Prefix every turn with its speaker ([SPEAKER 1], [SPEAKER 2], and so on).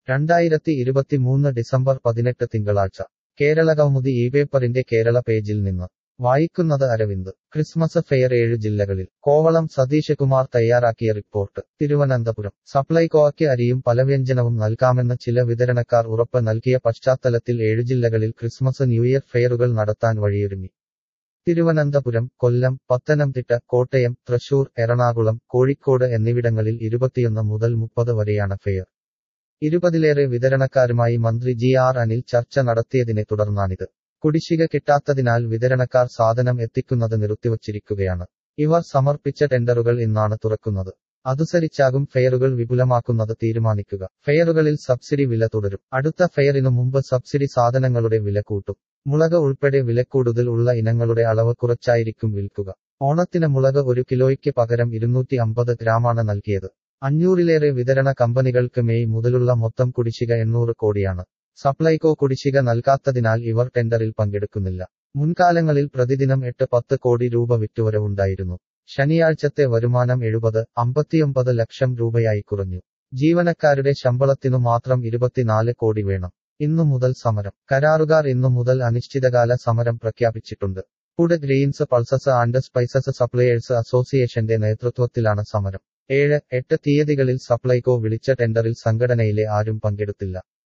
[SPEAKER 1] രണ്ടായിരത്തി ഇരുപത്തിമൂന്ന് ഡിസംബർ പതിനെട്ട് തിങ്കളാഴ്ച കേരളകൗമുദി ഈ പേപ്പറിന്റെ കേരള പേജിൽ നിന്ന് വായിക്കുന്നത് അരവിന്ദ് ക്രിസ്മസ് ഫെയർ ഏഴ് ജില്ലകളിൽ കോവളം സതീഷ് കുമാർ തയ്യാറാക്കിയ റിപ്പോർട്ട് തിരുവനന്തപുരം സപ്ലൈകോയ്ക്ക് അരിയും പലവ്യഞ്ജനവും നൽകാമെന്ന് ചില വിതരണക്കാർ ഉറപ്പ് നൽകിയ പശ്ചാത്തലത്തിൽ ഏഴു ജില്ലകളിൽ ക്രിസ്മസ് ന്യൂ ഇയർ ഫെയറുകൾ നടത്താൻ വഴിയൊരുങ്ങി തിരുവനന്തപുരം കൊല്ലം പത്തനംതിട്ട കോട്ടയം തൃശൂർ എറണാകുളം കോഴിക്കോട് എന്നിവിടങ്ങളിൽ ഇരുപത്തിയൊന്ന് മുതൽ മുപ്പത് വരെയാണ് ഫെയർ ഇരുപതിലേറെ വിതരണക്കാരുമായി മന്ത്രി ജി ആർ അനിൽ ചർച്ച നടത്തിയതിനെ തുടർന്നാണിത് കുടിശ്ശിക കിട്ടാത്തതിനാൽ വിതരണക്കാർ സാധനം എത്തിക്കുന്നത് നിർത്തിവച്ചിരിക്കുകയാണ് ഇവർ സമർപ്പിച്ച ടെൻഡറുകൾ ഇന്നാണ് തുറക്കുന്നത് അതുസരിച്ചാകും ഫെയറുകൾ വിപുലമാക്കുന്നത് തീരുമാനിക്കുക ഫെയറുകളിൽ സബ്സിഡി വില തുടരും അടുത്ത ഫെയറിനു മുമ്പ് സബ്സിഡി സാധനങ്ങളുടെ വില കൂട്ടും മുളക് ഉൾപ്പെടെ വിലക്കൂടുതൽ ഉള്ള ഇനങ്ങളുടെ അളവ് കുറച്ചായിരിക്കും വിൽക്കുക ഓണത്തിന് മുളക് ഒരു കിലോയ്ക്ക് പകരം ഇരുന്നൂറ്റി അമ്പത് ഗ്രാമാണ് നൽകിയത് അഞ്ഞൂറിലേറെ വിതരണ കമ്പനികൾക്ക് മെയ് മുതലുള്ള മൊത്തം കുടിശ്ശിക എണ്ണൂറ് കോടിയാണ് സപ്ലൈകോ കുടിശ്ശിക നൽകാത്തതിനാൽ ഇവർ ടെൻഡറിൽ പങ്കെടുക്കുന്നില്ല മുൻകാലങ്ങളിൽ പ്രതിദിനം എട്ട് പത്ത് കോടി രൂപ വിറ്റുവരവുണ്ടായിരുന്നു ശനിയാഴ്ചത്തെ വരുമാനം എഴുപത് അമ്പത്തിയൊമ്പത് ലക്ഷം രൂപയായി കുറഞ്ഞു ജീവനക്കാരുടെ ശമ്പളത്തിനു മാത്രം ഇരുപത്തിനാല് കോടി വേണം ഇന്നു മുതൽ സമരം കരാറുകാർ ഇന്നു മുതൽ അനിശ്ചിതകാല സമരം പ്രഖ്യാപിച്ചിട്ടുണ്ട് food grains pulses and spices suppliers അസോസിയേഷന്റെ നേതൃത്വത്തിലാണ് സമരം ഏഴ് എട്ട് തീയതികളിൽ സപ്ലൈകോ വിളിച്ച ടെൻഡറിൽ സംഘടനയിലെ ആരും പങ്കെടുത്തില്ല